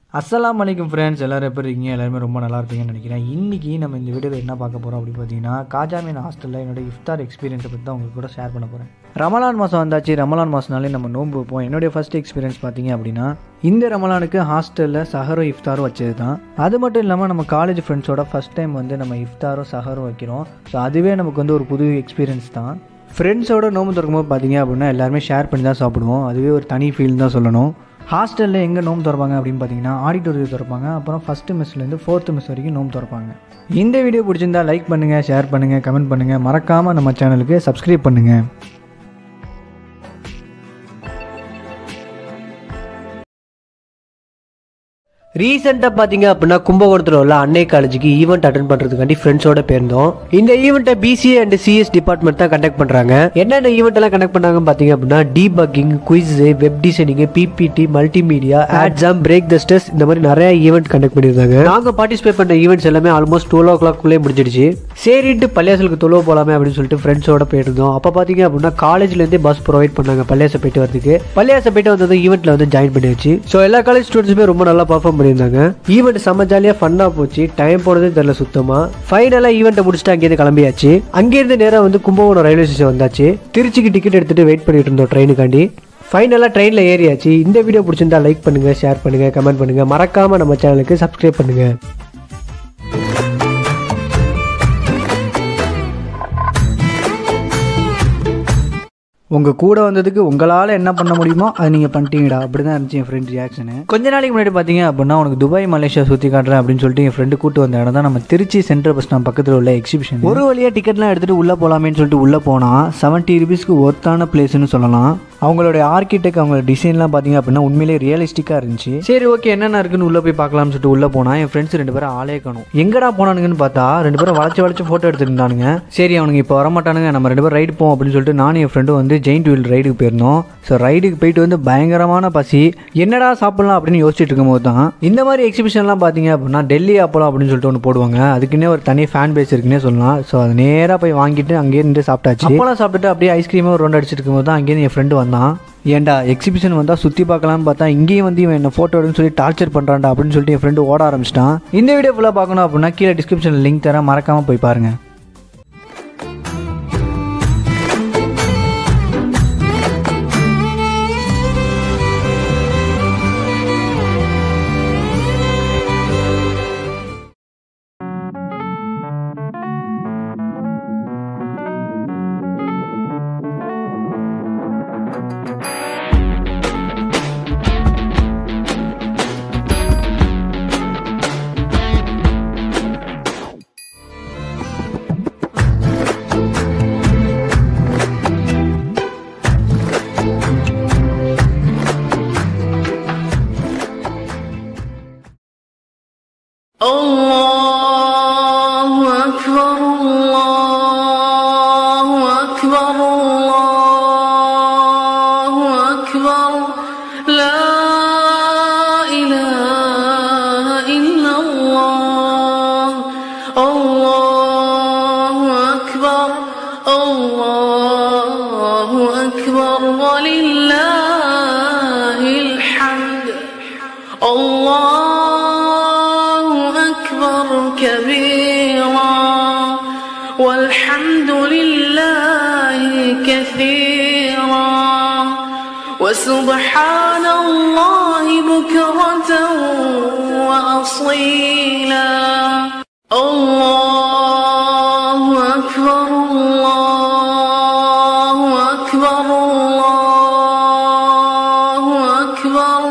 அஸ்ஸலாமு அலைக்கும் ஃப்ரெண்ட்ஸ் எல்லாரும் எப்படி இருக்கீங்க எல்லாருமே ரொம்ப நல்லா இருப்பீங்கன்னு நினைக்கிறேன் இன்றைக்கி நம்ம இந்த வீடியோவில் என்ன பார்க்க போகிறோம் அப்படின்னு பார்த்தீங்கன்னா காஜாமீன் ஹாஸ்டலில் என்னோட இஃப்தார் எக்ஸ்பீரியன்ஸை பற்றி தான் உங்களுக்கு கூட ஷேர் பண்ண போகிறேன் ரமலான் மாதம் வந்தாச்சு ரமலான் மாதம்னாலே நம்ம நோன்பு வைப்போம் என்னுடைய ஃபர்ஸ்ட் எக்ஸ்பீரியன்ஸ் பார்த்தீங்க அப்படின்னா இந்த ரமலானுக்கு ஹாஸ்டலில் சஹரும் இஃப்தாரும் வச்சது தான் அது மட்டும் இல்லாமல் நம்ம காலேஜ் ஃப்ரெண்ட்ஸோட ஃபஸ்ட் டைம் வந்து நம்ம இஃப்தாரும் சஹரும் வைக்கிறோம் ஸோ அதுவே நமக்கு வந்து ஒரு புது எக்ஸ்பீரியன்ஸ் தான் ஃப்ரெண்ட்ஸோட நோம்பு திறக்கும்போது பார்த்தீங்க அப்படின்னா எல்லாருமே ஷேர் பண்ணி தான் சாப்பிடுவோம் அதுவே ஒரு தனி ஃபீல் தான் சொல்லணும் ஹாஸ்டலில் எங்கே நோம்பு திறப்பாங்க அப்படின்னு பார்த்தீங்கன்னா ஆடிட்டோரியம் திறப்பாங்க அப்புறம் ஃபஸ்ட்டு மிஸ்லேருந்து ஃபோர்த்து மிஸ் வரைக்கும் நோம்பு திறப்பாங்க இந்த வீடியோ பிடிச்சிருந்தா லைக் பண்ணுங்கள் ஷேர் பண்ணுங்கள் கமெண்ட் பண்ணுங்கள் மறக்காமல் நம்ம சேனலுக்கு சப்ஸ்கிரைப் பண்ணுங்கள் ரீசெண்டாக பார்த்தீங்க அப்படின்னா கும்பகோணத்தில் உள்ள அன்னை காலேஜுக்கு ஈவெண்ட் அட்டன் பண்ணுறதுக்காண்டி ஃப்ரெண்ட்ஸோட போயிருந்தோம் இந்த ஈவெண்ட்டை பிசிஏ அண்ட் சிஎஸ் டிபார்ட்மெண்ட் தான் கண்டக்ட் பண்ணுறாங்க என்னென்ன ஈவெண்ட் எல்லாம் கண்டக்ட் பண்ணாங்கன்னு பார்த்தீங்க அப்படின்னா debugging quiz web designing PPT multimedia ஆட்ஸாம் பிரேக் த ஸ்டெஸ் இந்த மாதிரி நிறைய ஈவெண்ட் கண்டக்ட் பண்ணியிருந்தாங்க நாங்கள் பார்ட்டிசிபேட் பண்ண ஈவெண்ட்ஸ் எல்லாமே ஆல்மோஸ்ட் டுவெல் ஓ கிளாக்குள்ளே முடிஞ்சிடுச்சு சரின்ட்டு பள்ளியாசலுக்கு தொழுவ போகலாமே அப்படின்னு சொல்லிட்டு ஃப்ரெண்ட்ஸோட போயிருந்தோம் அப்போ பார்த்தீங்க அப்படின்னா காலேஜ்லேருந்தே பஸ் ப்ரொவைட் பண்ணாங்க பள்ளியாசை போயிட்டு வரதுக்கு பள்ளியாசை போயிட்டு வந்தது ஈவெண்ட்டில் வந்து ஜாயின் பண்ணியாச்சு ஸோ எல்லா காலேஜ் ஸ்டூடெண்ட்ஸுமே ரொம்ப நல்லா பர்ஃபார்ம் பண்ணியிருந்தாங்க ஈவெண்ட் செம்ம ஜாலியாக ஃபன்னாக போச்சு டைம் போனதே தெரியல சுத்தமாக ஃபைனலாக ஈவெண்ட்டை முடிச்சுட்டு அங்கேயிருந்து கிளம்பியாச்சு அங்கேருந்து நேராக வந்து கும்பகோணம் ரயில்வே ஸ்டேஷன் வந்தாச்சு திருச்சிக்கு டிக்கெட் எடுத்துட்டு வெயிட் பண்ணிட்டு இருந்தோம் ட்ரெயினுக்காண்டி ஃபைனலாக ட்ரெயினில் ஏறியாச்சு இந்த வீடியோ பிடிச்சிருந்தா லைக் பண்ணுங்கள் ஷேர் பண்ணுங்கள் கமெண்ட் பண்ணுங்கள் மறக்காமல் நம்ம சேனலுக்கு சப்ஸ்கிரைப் பண்ணுங்கள் உங்கள் கூட வந்ததுக்கு உங்களால் என்ன பண்ண முடியுமோ அதை நீங்கள் பண்ணிட்டீங்கடா அப்படி தான் இருந்துச்சு என் ஃப்ரெண்ட் ரியாக்ஷனு கொஞ்ச நாளைக்கு முன்னாடி பார்த்தீங்க அப்படின்னா உனக்கு துபாய் மலேசியா சுற்றி காட்டுறேன் அப்படின்னு சொல்லிட்டு என் ஃப்ரெண்டு கூட்டு வந்த இடம் தான் நம்ம திருச்சி சென்ட்ரல் பஸ் ஸ்டாண்ட் பக்கத்தில் உள்ள எக்ஸிபிஷன் ஒரு வழியாக டிக்கெட்லாம் எடுத்துகிட்டு உள்ளே போகலாமேன்னு சொல்லிட்டு உள்ளே போனால் செவன்ட்டி ருபீஸ்க்கு ஒர்த்தான பிளேஸ்னு சொல்லலாம் அவங்களுடைய ஆர்கிடெக்ட் அவங்களோட டிசைன்லாம் பார்த்தீங்க அப்படின்னா உண்மையிலேயே ரியலிஸ்டிக்காக இருந்துச்சு சரி ஓகே என்னென்ன இருக்குன்னு உள்ளே போய் பார்க்கலாம்னு சொல்லிட்டு உள்ளே போனால் என் ஃப்ரெண்ட்ஸ் ரெண்டு பேரும் ஆளே காணும் எங்கடா போனானுங்கன்னு பார்த்தா ரெண்டு பேரும் வளைச்சு வளைச்சு ஃபோட்டோ எடுத்துருந்தானுங்க சரி அவனுங்க இப்போ வரமாட்டானுங்க நம்ம ரெண்டு பேரும் ரைடு போவோம் அப்படின்னு சொல்லிட்டு நானும் என் ஃப்ரெண்டும் வந்து ஜெயின்ட் வீல் ரைடுக்கு போயிருந்தோம் ஸோ ரைடுக்கு போயிட்டு வந்து பயங்கரமான பசி என்னடா சாப்பிடலாம் அப்படின்னு யோசிச்சுட்டு இருக்கும்போது தான் இந்த மாதிரி எக்ஸிபிஷன்லாம் பார்த்தீங்க அப்படின்னா டெல்லி அப்பளம் அப்படின்னு சொல்லிட்டு ஒன்று போடுவாங்க அதுக்குன்னே ஒரு தனி ஃபேன் பேஸ் இருக்குன்னே சொல்லலாம் ஸோ அது நேராக போய் வாங்கிட்டு அங்கேயே நின்று சாப்பிட்டாச்சு அப்பளம் சாப்பிட்டுட்டு அப்படியே ஐஸ்கிரீமே ஒரு ரவுண்ட் அடிச்சிட்டு இருக்கும்போது தான் அங்கேயிருந்து என் ஃப்ரெண்டு வந்தான் ஏன்டா எக்ஸிபிஷன் வந்தால் சுற்றி பார்க்கலாம்னு பார்த்தா இங்கேயும் வந்து இவன் என்ன ஃபோட்டோ எடுன்னு சொல்லி டார்ச்சர் பண்ணுறான்டா அப்படின்னு சொல்லிட்டு என் ஃப்ரெண்டு ஓட ஆரம்பிச்சிட்டான் இந்த வீடியோ ஃபுல்லாக பார்க்கணும் அப்படின்னா கீழே டிஸ்கிரிப்ஷனில் லிங்க் தரேன் மறக்காமல் போய் பாருங்கள் الله أكبر الله أكبر الله أكبر لا إله إلا الله الله أكبر الله أكبر ولله الحمد الله أكبر كبيرا والحمد لله كثيرا وسبحان الله بكرة وأصيلا الله أكبر الله أكبر الله أكبر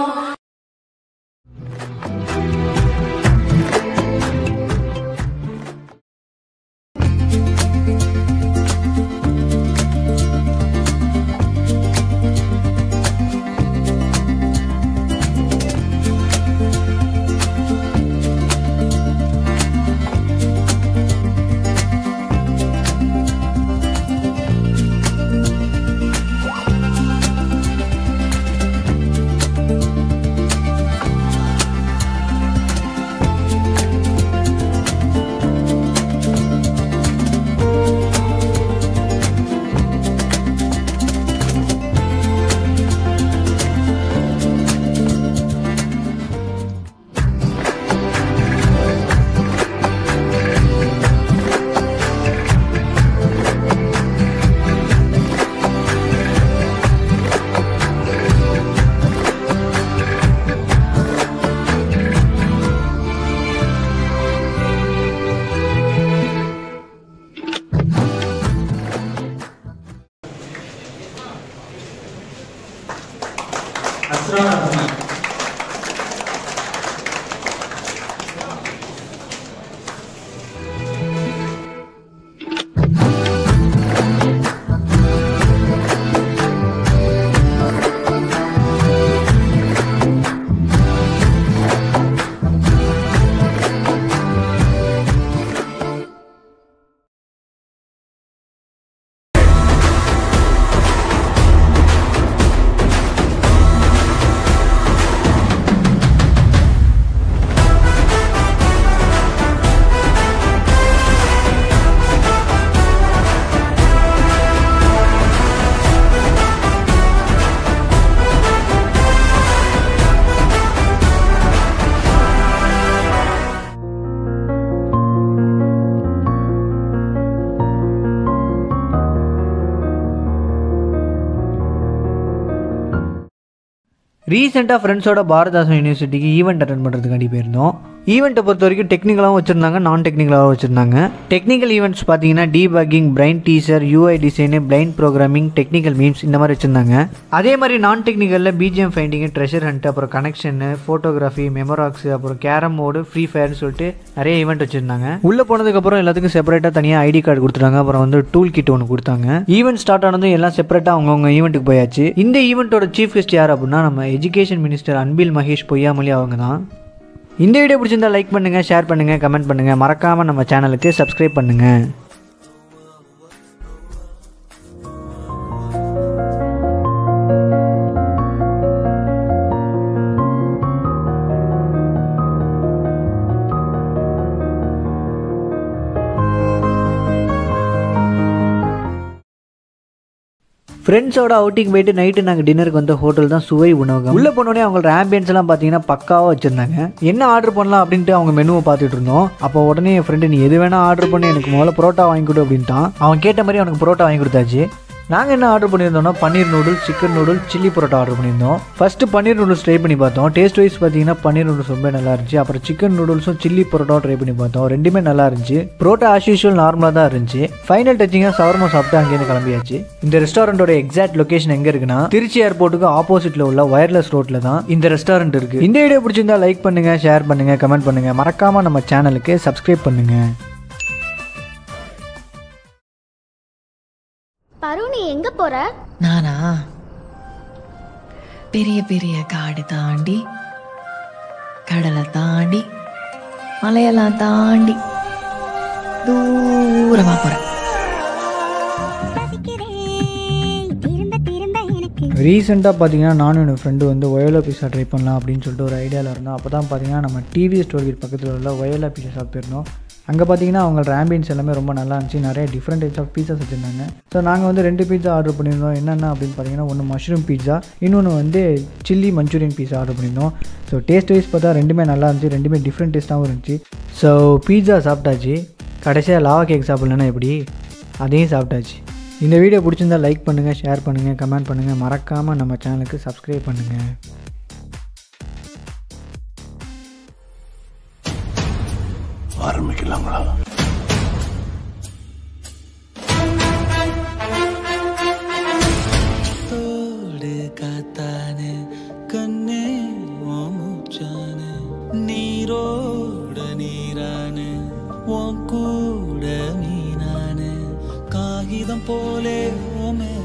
ரீசெண்டாக ஃப்ரெண்ட்ஸோட பாரதாசன் யூனிவர்சிட்டிக்கு ஈவெண்ட் அட்டன் பண்ணுறதுக்காண்டி போயிருந்தோம் ஈவெண்ட்டை பொறுத்த வரைக்கும் டெக்னிக்கலாகவும் வச்சுருந்தாங்க நான் டெக்னிக்கலாகவும் வச்சுருந்தாங்க டெக்னிக்கல் ஈவெண்ட்ஸ் பார்த்தீங்கன்னா debugging brain teaser UI design blind programming technical memes இந்த மாதிரி வச்சுருந்தாங்க அதே மாதிரி நான் டெக்னிக்கலில் பிஜிஎம் ஃபைண்டிங்கு ட்ரெஷர் ஹண்ட் அப்புறம் கனெக்ஷனு ஃபோட்டோகிராஃபி மெமராக்ஸ் அப்புறம் கேரம் மோடு ஃப்ரீ ஃபயர்னு சொல்லிட்டு நிறைய ஈவெண்ட் வச்சுருந்தாங்க உள்ளே போனதுக்கப்புறம் எல்லாத்துக்கும் செப்பரேட்டாக தனியாக ஐடி கார்டு கொடுத்துட்டாங்க அப்புறம் வந்து டூல் கிட் ஒன்று கொடுத்தாங்க ஈவெண்ட் ஸ்டார்ட் ஆனதும் எல்லாம் செப்பரேட்டாக அவங்கவுங்க ஈவெண்ட்டுக்கு போயாச்சு இந்த ஈவெண்ட்டோட சீஃப் கெஸ்ட் யார் அப்படின்னா நம்ம எஜுகேஷன் மினிஸ்டர் அன்பில் மகேஷ் பொய்யாமொழி அவங்க தான் இந்த வீடியோ பிடிச்சிருந்தா லைக் பண்ணுங்கள் ஷேர் பண்ணுங்கள் கமெண்ட் பண்ணுங்கள் மறக்காமல் நம்ம சேனலுக்கு சப்ஸ்கிரைப் பண்ணுங்கள் ஃப்ரெண்ட்ஸோட அவுட்டிங் போயிட்டு நைட்டு நாங்கள் டின்னருக்கு வந்த ஹோட்டல் தான் சுவை உணவகம் உள்ளே போனோடனே அவங்களோட ஆம்பியன்ஸ் எல்லாம் பார்த்தீங்கன்னா பக்காவாக வச்சுருந்தாங்க என்ன ஆர்டர் பண்ணலாம் அப்படின்ட்டு அவங்க மெனுவை பார்த்துட்டு இருந்தோம் அப்போ உடனே என் ஃப்ரெண்டு நீ எது வேணால் ஆர்டர் பண்ணி எனக்கு முதல்ல பரோட்டா வாங்கி கொடு அப்படின்ட்டான் அவன் கேட்ட மாதிரி அவனுக்கு பரோட்டா வாங்கி கொடுத்தாச்சு நாங்கள் என்ன ஆர்டர் பண்ணியிருந்தோம்னா paneer noodles chicken noodles chilli parotta order பண்ணியிருந்தோம் ஃபர்ஸ்ட் பன்னீர் நூடுல்ஸ் ட்ரை பண்ணி பார்த்தோம் டேஸ்ட் வைஸ் பார்த்தீங்கன்னா பன்னீர் நூடுல்ஸ் ரொம்ப நல்லா இருந்துச்சு அப்புறம் சிக்கன் நூடுல்ஸும் சில்லி பரோட்டாவும் ட்ரை பண்ணி பார்த்தோம் ரெண்டுமே நல்லா இருந்துச்சு பரோட்டா ஆஸ் யூஷுவல் நார்மலாக தான் இருந்துச்சு ஃபைனல் டச்சிங்காக சவர்மா சாப்பிட்டு அங்கேருந்து கிளம்பியாச்சு இந்த ரெஸ்டாரண்டோட எக்ஸாக்ட் லொகேஷன் எங்கே இருக்குன்னா திருச்சி ஏர்போர்ட்டுக்கு ஆப்போசிட்டில் உள்ள வயர்லெஸ் ரோட்டில் தான் இந்த ரெஸ்டாரண்ட் இருக்கு இந்த வீடியோ பிடிச்சிருந்தா லைக் பண்ணுங்க ஷேர் பண்ணுங்க கமெண்ட் பண்ணுங்க மறக்காம நம்ம சேனலுக்கு சப்ஸ்கிரைப் பண்ணுங்க பரு நீ எங்க போற நானா பெரிய பெரிய காடு தாண்டி கடலை தாண்டி மலையெல்லாம் தாண்டி தூரமா போறேன் ரீசெண்டாக பார்த்தீங்கன்னா நானும் என்னோட ஃப்ரெண்டு வந்து ஒயலோ பீஸா ட்ரை பண்ணலாம் அப்படின்னு சொல்லிட்டு ஒரு ஐடியாவில் இருந்தோம் அப்போ தான் பார்த்தீங்கன்னா நம்ம டிவி ஸ்டோர் கேட் பக்கத்தில் உள்ள ஒயலோ பீஸா ஷாப் போயிருந்தோம் அங்கே பார்த்தீங்கன்னா அவங்களோட ஆம்பியன்ஸ் எல்லாமே ரொம்ப நல்லா இருந்துச்சு நிறைய டிஃப்ரெண்ட் டைப்ஸ் ஆஃப் பீஸாஸ் வச்சுருந்தாங்க ஸோ நாங்கள் வந்து ரெண்டு பீஸா ஆர்டர் பண்ணியிருந்தோம் என்னென்ன அப்படின்னு பார்த்தீங்கன்னா ஒன்று மஷ்ரூம் பீஸா இன்னொன்று வந்து சில்லி மஞ்சூரியன் பீஸா ஆர்டர் பண்ணியிருந்தோம் ஸோ டேஸ்ட் வைஸ் பார்த்தா ரெண்டுமே நல்லா இருந்துச்சு ரெண்டுமே டிஃப்ரெண்ட் டேஸ்ட்டாகவும் இருந்துச்சு ஸோ பீஸா சாப்பிட்டாச்சு கடைசியாக லாவா கேக் சாப்பிட்லன்னா எப்படி அதையும் சாப்பிட்டாச்சு இந்த வீடியோ பிடிச்சிருந்தா லைக் பண்ணுங்கள் ஷேர் பண்ணுங்கள் கமெண்ட் பண்ணுங்கள் மறக்காமல் நம்ம சேனலுக்கு சப்ஸ்கிரைப் பண்ணுங்கள் ஆரம்பிக்கலாங்களா தோடு காத்தானு கண்ணே உன் மூச்சானு நீரோட நீரானு உன் கூட மீனானு காகிதம் போலே உன் மேலே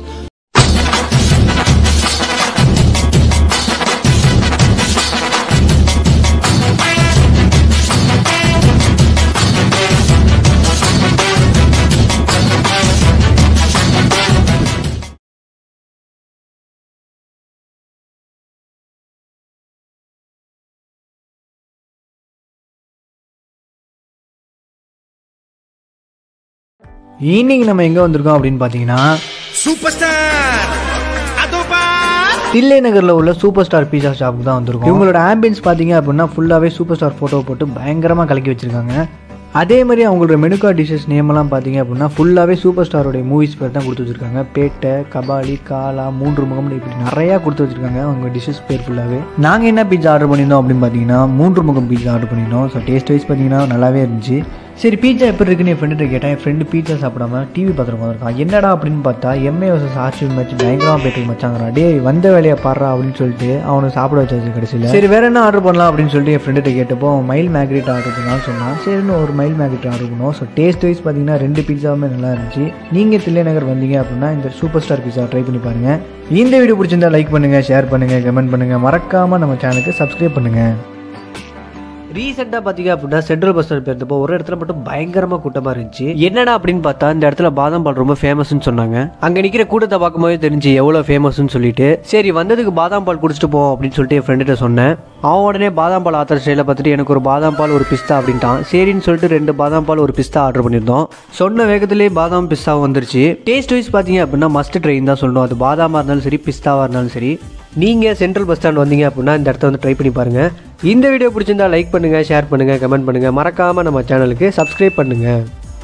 இன்னைக்கு நம்ம எங்கே வந்திருக்கோம் அப்படின்னு பார்த்தீங்கன்னா சூப்பர் ஸ்டார் அதோபா தில்லை நகரில் உள்ள சூப்பர் ஸ்டார் பீஸா ஷாப்புக்கு தான் வந்திருக்கோம் இவங்களோட ஆம்பியன்ஸ் பார்த்தீங்க அப்படின்னா ஃபுல்லாகவே சூப்பர் ஸ்டார் ஃபோட்டோ போட்டு பயங்கரமாக கலக்கி வச்சிருக்காங்க அதே மாதிரி அவங்களோட மெனுக்கா டிஷஸ் நேமெல்லாம் பார்த்தீங்க அப்படின்னா ஃபுல்லாகவே சூப்பர் ஸ்டாரோடைய மூவிஸ் பேர் தான் கொடுத்து வச்சிருக்காங்க பேட்டை கபாலி காலா மூன்று முகம்னு இப்படி நிறையா கொடுத்து வச்சிருக்காங்க அவங்க டிஷஸ் பேர் ஃபுல்லாகவே நாங்கள் என்ன பீஸா ஆர்டர் பண்ணியிருந்தோம் அப்படின்னு பார்த்தீங்கன்னா மூன்று முகம் பீஸா ஆர்டர் பண்ணியிருந்தோம் ஸோ டேஸ்ட் வைஸ் பார்த்தீங்கன்னா நல்லாவே இருந்துச்சு சரி பீட்சா எப்படி இருக்குன்னு என் ஃப்ரெண்டு கேட்டேன் என் ஃப்ரெண்டு பீட்சா சாப்பிடாம டிவி பார்த்துட்டு இருக்கான் என்னடா அப்படின்னு பார்த்தா எம்ஏ வர்சஸ் ஆர்சி மேட்ச் பயங்கரமாக போயிட்டு மச்சாங்கிறான் டேய் வந்த வேலையை பாடுறா அப்படின்னு சொல்லிட்டு அவனுக்கு சாப்பிட வச்சாச்சு கடைசியில் சரி வேற என்ன ஆர்டர் பண்ணலாம் அப்படின்னு சொல்லிட்டு என் ஃப்ரெண்டு கேட்டப்போ அவன் மைல் மேக்ரிட் ஆர்டர் பண்ணலாம்னு சொன்னான் சரின்னு ஒரு மைல் மேக்ரிட் ஆர்டர் பண்ணுவோம் ஸோ டேஸ்ட் வைஸ் பார்த்தீங்கன்னா ரெண்டு பீட்சாவுமே நல்லா இருந்துச்சு நீங்கள் தில்லை நகர் வந்தீங்க அப்படின்னா இந்த சூப்பர் ஸ்டார் பீஸா ட்ரை பண்ணி பாருங்க இந்த வீடியோ பிடிச்சிருந்தா லைக் பண்ணுங்க ஷேர் பண்ணுங்க கமெண்ட் பண்ணுங்க மறக்காம நம்ம சேனலுக்கு சப்ஸ்கிரைப் பண்ணுங்க ரீசெண்டாக பார்த்தீங்க அப்படின்னா சென்ட்ரல் பஸ் ஸ்டாண்ட் போயிருந்தப்போ ஒரு இடத்துல மட்டும் பயங்கரமாக கூட்டமாக இருந்துச்சு என்னடா அப்படின்னு பார்த்தா இந்த இடத்துல பாதாம் பால் ரொம்ப ஃபேமஸ்னு சொன்னாங்க அங்கே நிற்கிற கூட்டத்தை பார்க்கும்போது தெரிஞ்சு எவ்வளோ ஃபேமஸ்னு சொல்லிட்டு சரி வந்ததுக்கு பாதாம் பால் குடிச்சிட்டு போவோம் அப்படின்னு சொல்லிட்டு என் ஃப்ரெண்டுகிட்ட சொன்னேன் அவன் உடனே பாதாம் பால் ஆத்தர் ஸ்டைலில் பார்த்துட்டு எனக்கு ஒரு பாதாம் பால் ஒரு பிஸ்தா அப்படின்ட்டான் சரின்னு சொல்லிட்டு ரெண்டு பாதாம் பால் ஒரு பிஸ்தா ஆர்டர் பண்ணியிருந்தோம் சொன்ன வேகத்திலேயே பாதாம் பிஸ்தா வந்துருச்சு டேஸ்ட் வைஸ் பார்த்தீங்க அப்படின்னா மஸ்ட் ட்ரெயின் தான் சொல்லணும் அது பாதாமாக இருந்தாலும் சரி பிஸ்தாவாக இருந்தாலும் சரி நீங்கள் சென்ட்ரல் பஸ் ஸ்டாண்ட் வந்தீங்க அப்படின்னா இந்த இடத்த வந்து ட்ரை பண்ணி பாருங்கள் இந்த வீடியோ பிடிச்சிருந்தா லைக் பண்ணுங்கள் ஷேர் பண்ணுங்கள் கமெண்ட் பண்ணுங்கள் மறக்காமல் நம்ம சேனலுக்கு சப்ஸ்கிரைப் பண்ணுங்கள்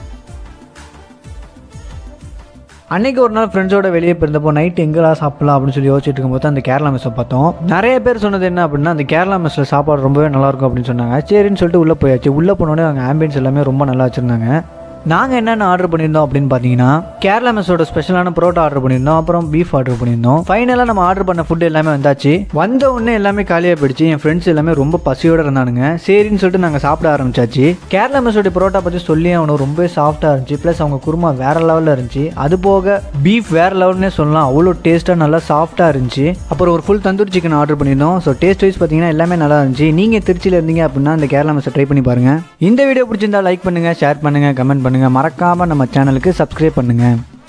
அன்னைக்கு ஒரு நாள் ஃப்ரெண்ட்ஸோட வெளியே போயிருந்தப்போ நைட் எங்கடா சாப்பிடலாம் அப்படின்னு சொல்லி யோசிச்சுட்டு இருக்கும்போது அந்த கேரளா மெஸ்ஸை பார்த்தோம் நிறைய பேர் சொன்னது என்ன அப்படின்னா அந்த கேரளா மெஸ்ஸில் சாப்பாடு ரொம்பவே நல்லா இருக்கும் அப்படின்னு சொன்னாங்க சரின்னு சொல்லிட்டு உள்ளே போயாச்சு உள்ளே போனோடனே அங்கே ஆம்பியன்ஸ் எல்லாமே ரொம்ப நல்லா வச்சுருந்தாங்க நாங்கள் என்னென்ன ஆர்டர் பண்ணியிருந்தோம் அப்படின்னு பார்த்தீங்கன்னா கேரளா மெஸ்ஸோட ஸ்பெஷலான பரோட்டா ஆர்டர் பண்ணியிருந்தோம் அப்புறம் பீஃப் ஆர்டர் பண்ணியிருந்தோம் ஃபைனலாக நம்ம ஆர்டர் பண்ண ஃபுட் எல்லாமே வந்தாச்சு வந்த உடனே எல்லாமே காலியாக போயிடுச்சு என் ஃப்ரெண்ட்ஸ் எல்லாமே ரொம்ப பசியோடு இருந்தானுங்க சரின்னு சொல்லிட்டு நாங்கள் சாப்பிட ஆரம்பிச்சாச்சு கேரளா மெஸ்ஸோட பரோட்டா பற்றி சொல்லி அவனுக்கு ரொம்ப சாஃப்டாக இருந்துச்சு ப்ளஸ் அவங்க குருமா வேற லெவலில் இருந்துச்சு அது போக பீஃப் வேற லெவல்னே சொல்லலாம் அவ்வளோ டேஸ்ட்டாக நல்லா சாஃப்டாக இருந்துச்சு அப்புறம் ஒரு ஃபுல் தந்தூரி சிக்கன் ஆர்டர் பண்ணியிருந்தோம் ஸோ டேஸ்ட் வைஸ் பார்த்தீங்கன்னா எல்லாமே நல்லா இருந்துச்சு நீங்கள் திருச்சியில் இருந்தீங்க அப்படின்னா இந்த கேரளா மெஸ்ஸை ட்ரை பண்ணி பாருங்க இந்த வீடியோ பிடிச்சிருந்தா லைக் பண்ணுங்க ஷேர் பண்ணுங்க கமெண்ட் பண்ணுங்க மறக்காம நம்ம சேனலுக்கு சப்ஸ்கிரைப் பண்ணுங்க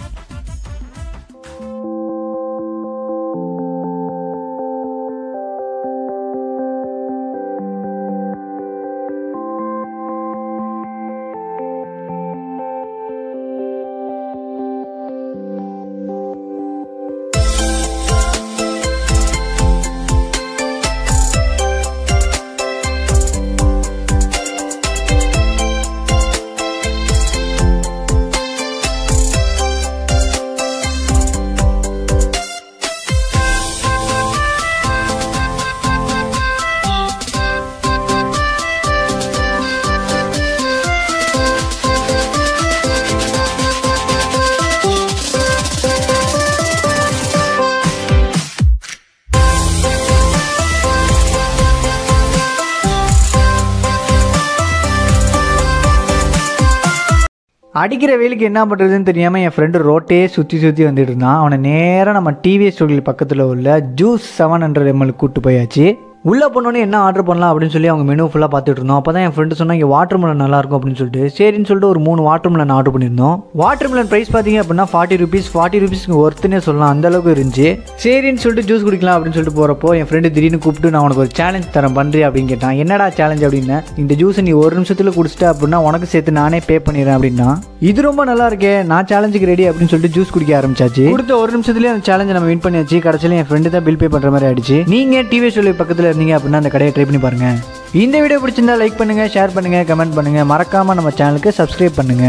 அடிக்கிற வெயிலுக்கு என்ன பண்ணுறதுன்னு தெரியாமல் என் ஃப்ரெண்டு ரோட்டே சுற்றி சுற்றி வந்துட்டு இருந்தான் அவனை நேராக நம்ம டிவிஎஸ் ஸ்டோரியில் பக்கத்தில் உள்ள ஜூஸ் செவன் ஹண்ட்ரட் எம்எல் கூட்டு போயாச்சு உள்ளே போனோன்னே என்ன ஆர்டர் பண்ணலாம் அப்படின்னு சொல்லி அவங்க மெனு ஃபுல்லாக பார்த்துட்டு இருந்தோம் அப்போ தான் என் ஃப்ரெண்டு சொன்னா இங்கே வாட்டர் மிலன் நல்லா இருக்கும் அப்படின்னு சொல்லிட்டு சரின்னு சொல்லிட்டு ஒரு மூணு வாட்டர் மிலன் ஆர்டர் பண்ணியிருந்தோம் வாட்டர் மிலன் ப்ரைஸ் பார்த்தீங்க அப்படின்னா ஃபார்ட்டி ருபீஸ் ஃபார்ட்டி ருபீஸ்க்கு ஒர்த்துனே சொல்லலாம் அந்த அளவுக்கு இருந்துச்சு சரின்னு சொல்லிட்டு ஜூஸ் குடிக்கலாம் அப்படின்னு சொல்லிட்டு போகிறப்போ என் ஃப்ரெண்டு திடீர்னு கூப்பிட்டு நான் உனக்கு ஒரு சேலஞ்ச் தரேன் பண்ணுறேன் அப்படின்னு கேட்டான் என்னடா சேலஞ்ச் அப்படின்னு இந்த ஜூஸை நீ ஒரு நிமிஷத்தில் குடிச்சிட்ட அப்படின்னா உனக்கு சேர்த்து நானே பே பண்ணிடுறேன் அப்படின்னா இது ரொம்ப நல்லா இருக்கே நான் சேலஞ்சுக்கு ரெடி அப்படின்னு சொல்லிட்டு ஜூஸ் குடிக்க ஆரம்பிச்சாச்சு கொடுத்த ஒரு நிமிஷத்துலேயே அந்த சேலஞ்சை நம்ம வின் பண்ணியாச்சு கடைசியில் என் ஃப்ரெண்டு தான் பில் பே பண்ணுற மாதிரி ஆயிடுச்சு நீங்கள் டிவி சொல்லி பக்கத்தில் இருந்தீங்க அப்படின்னா அந்த கடையை ட்ரை பண்ணி பாருங்க இந்த வீடியோ பிடிச்சிருந்தா லைக் பண்ணுங்க ஷேர் பண்ணுங்க கமெண்ட் பண்ணுங்க மறக்காம நம்ம சேனலுக்கு சப்ஸ்கிரைப் பண்ணுங்க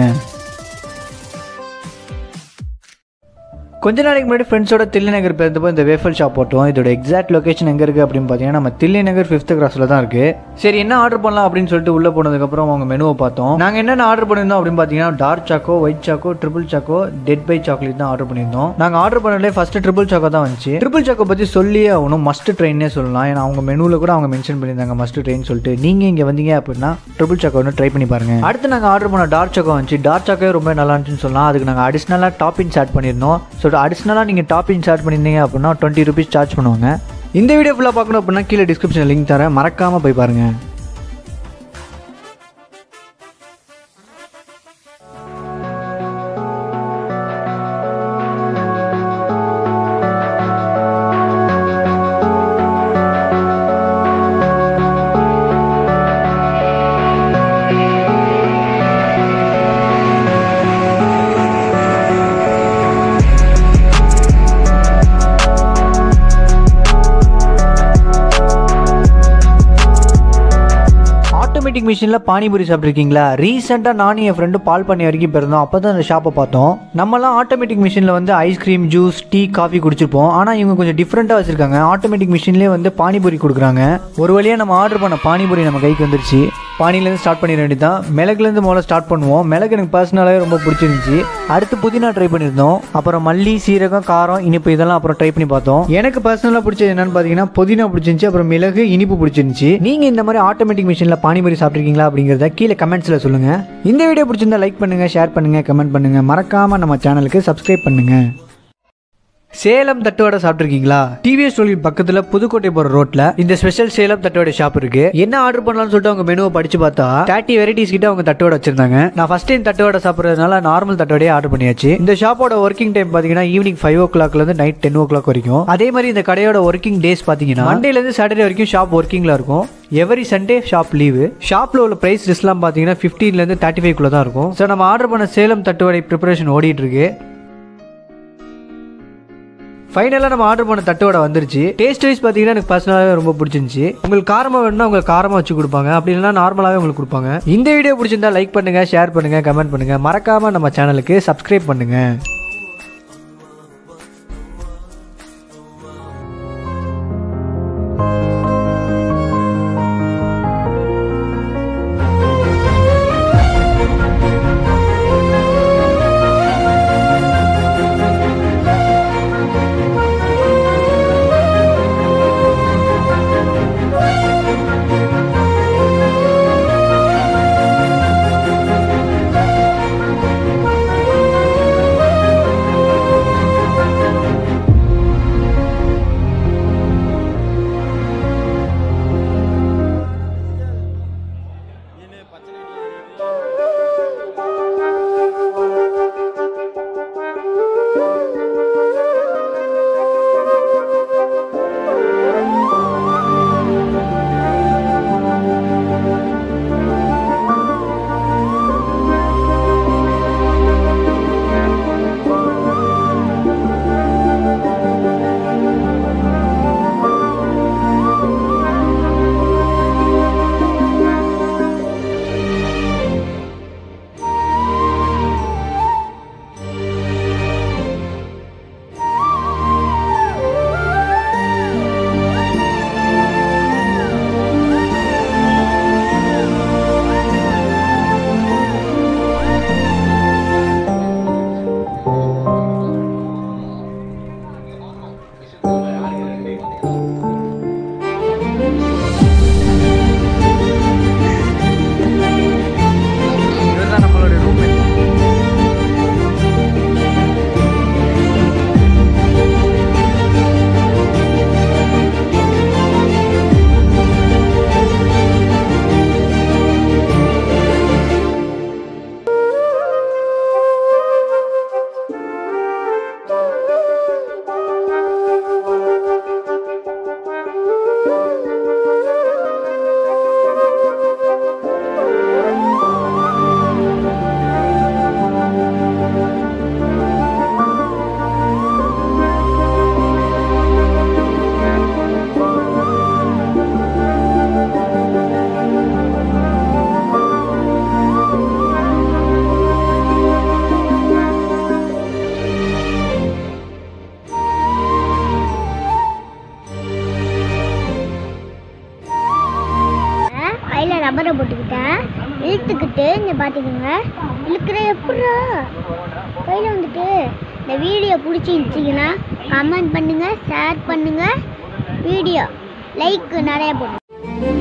கொஞ்ச நாளைக்கு முன்னாடி ஃப்ரெண்ட்ஸோட தில்லி நகர் போயிருந்தப்போ இந்த வேஃபல் ஷாப் போட்டோம் இதோட எக்ஸாக்ட் லொகேஷன் எங்கே இருக்குது அப்படின்னு பார்த்தீங்கன்னா நம்ம தில்லி நகர் ஃபிஃப்த் கிராஸில் தான் இருக்குது சரி என்ன ஆர்டர் பண்ணலாம் அப்படின்னு சொல்லிட்டு உள்ளே போனதுக்கப்புறம் அவங்க மெனுவை பார்த்தோம் நாங்கள் என்னென்ன ஆர்டர் பண்ணியிருந்தோம் அப்படின்னு பார்த்தீங்கன்னா dark choco white choco triple choco death by chocolate தான் ஆர்டர் பண்ணியிருந்தோம் நாங்கள் ஆர்டர் பண்ணலே ஃபர்ஸ்ட் ட்ரிபிள் சாக்கோ தான் வந்துச்சு ட்ரிபிள் சாக்கோ பற்றி சொல்லியே ஆகணும் மஸ்ட் ட்ரெயின்னே சொல்லலாம் ஏன்னா அவங்க மெனுவில் கூட அவங்க மென்ஷன் பண்ணியிருந்தாங்க மஸ்ட் ட்ரெயின் சொல்லிட்டு நீங்கள் இங்கே வந்தீங்க அப்படின்னா ட்ரிபிள் சாக்கோ ஒன்று ட்ரை பண்ணி பாருங்க அடுத்து நாங்கள் ஆர்டர் பண்ண டார்க் சாக்கோ வந்துச்சு டார்க் சாக்கோ ரொம்ப நல்லா இருந்துச்சுன்னு சொல்லலாம் அதுக்கு நாங்கள் அடிஷ்னலாக டாப்பிங்ஸ் ஆட் பண்ணியிருந்தோம் ஸோ அடிஷ்னலாக நீங்கள் டாப்பிங்ஸ் ஆட் பண்ணியிருந்தீங்க அப்படின்னா டுவெண்ட்டி ருபீஸ் சார்ஜ் பண்ணுவாங்க இந்த வீடியோ ஃபுல்லாக பார்க்கணும் அப்படின்னா கீழே டிஸ்கிரிப்ஷனில் லிங்க் தரேன் மறக்காமல் போய் பாருங்கள் ஆட்டோமேட்டிக் மிஷினில் பானிபூரி சாப்பிட்ருக்கீங்களா ரீசெண்டாக நானும் என் ஃப்ரெண்டு பால் பண்ணி வரைக்கும் போயிருந்தோம் அப்போ தான் அந்த ஷாப்பை பார்த்தோம் நம்மலாம் ஆட்டோமேட்டிக் மிஷினில் வந்து ஐஸ்கிரீம் ஜூஸ் டீ காஃபி குடிச்சிருப்போம் ஆனால் இவங்க கொஞ்சம் டிஃப்ரெண்ட்டாக வச்சுருக்காங்க ஆட்டோமேட்டிக் மிஷின்லேயே வந்து பானிபூரி கொடுக்குறாங்க ஒரு வழியாக நம்ம ஆர்டர் பண்ண பானிபூரி நம்ம கைக்கு வந்துருச்சு பானிலேருந்து ஸ்டார்ட் பண்ணிட வேண்டியதான் மிளகுலேருந்து முதல்ல ஸ்டார்ட் பண்ணுவோம் மிளகு எனக்கு பர்சனலாகவே ரொம்ப பிடிச்சிருந்துச்சு அடுத்து புதினா ட்ரை பண்ணியிருந்தோம் அப்புறம் மல்லி சீரகம் காரம் இனிப்பு இதெல்லாம் அப்புறம் ட்ரை பண்ணி பார்த்தோம் எனக்கு பர்சனலாக பிடிச்சது என்னன்னு பார்த்தீங்கன்னா புதினா பிடிச்சிருந்துச்சு அப்புறம் மிளகு இனிப்பு பிடிச்சிருந்துச்சு நீங்கள் இந்த மாதிரி ஆட்டோமேட்டிக் மிஷினில் பானிபூரி சாப்பிட்ருக்கீங்களா அப்படிங்கிறத கீழே கமெண்ட்ஸில் சொல்லுங்கள் இந்த வீடியோ பிடிச்சிருந்தா லைக் பண்ணுங்கள் ஷேர் பண்ணுங்கள் கமெண்ட் பண்ணுங்கள் மறக்காமல் நம்ம சேனலுக்கு சப்ஸ்கிரைப் பண்ணுங்கள் சேலம் தட்டுவடை சாப்பிட்ருக்கீங்களா டிவிஎஸ் தொழில் பக்கத்துல புதுக்கோட்டை போற ரோட்ல இந்த ஸ்பெஷல் சேலம் தட்டுவடை ஷாப் இருக்கு என்ன ஆர்டர் பண்ணலாம்னு சொல்லிட்டு அவங்க மெனுவை படிச்சு பார்த்தா தேர்ட்டி வெரைட்டிஸ் கிட்ட அவங்க தட்டுவடை வச்சிருந்தாங்க நான் ஃபர்ஸ்ட் டைம் தட்டுவடை சாப்பிட்றதுனால நார்மல் தட்டுவடையே ஆர்டர் பண்ணியாச்சு இந்த ஷாப்போட ஒர்க்கிங் டைம் பாத்தீங்கன்னா ஈவினிங் ஃபைவ் ஓ கிளாக்ல இருந்து நைட் டென் ஓ கிளாக் வரைக்கும் அதே மாதிரி இந்த கடையோட ஒர்க்கிங் டேஸ் பாத்தீங்கன்னா மண்டேல இருந்து சாட்டர்டே வரைக்கும் ஷாப் ஒர்க்கிங்ல இருக்கும் எவரி சண்டே ஷாப் லீவு ஷாப்ல உள்ள பிரைஸ் லிஸ்ட்லாம் பாத்தீங்கன்னா 15 ல இருந்து தேர்ட்டி ஃபைவ் குள்ள தான் இருக்கும் ஸோ நம்ம ஆர்டர் பண்ண சேலம் தட்டுவடை ப்ரிப்பரேஷன் ஓடிட்டு இருக்கு ஃபைனலாக நம்ம ஆர்டர் பண்ண தட்டுவடை வந்துருச்சு டேஸ்ட் வைஸ் பார்த்தீங்கன்னா எனக்கு பர்சனலாகவே ரொம்ப பிடிச்சிருந்துச்சு உங்களுக்கு காரமாக வேணும்னா உங்களுக்கு காரமாக வச்சு கொடுப்பாங்க அப்படி இல்லைனா நார்மலாகவே உங்களுக்கு கொடுப்பாங்க இந்த வீடியோ பிடிச்சிருந்தா லைக் பண்ணுங்கள் ஷேர் பண்ணுங்கள் கமெண்ட் பண்ணுங்கள் மறக்காமல் நம்ம சேனலுக்கு சப்ஸ்கிரைப் பண்ணுங்கள் இதுதான் நம்மளோட ரூம்மேட் கையில் ரப்பரை போட்டுக்கிட்டேன் இழுத்துக்கிட்டு இங்கே பார்த்துக்கோங்க இழுக்கிற எப்படா கையில் வந்துட்டு இந்த வீடியோ பிடிச்சிருந்துச்சிங்கன்னா கமெண்ட் பண்ணுங்கள் ஷேர் பண்ணுங்கள் வீடியோ லைக் நிறைய போடுங்க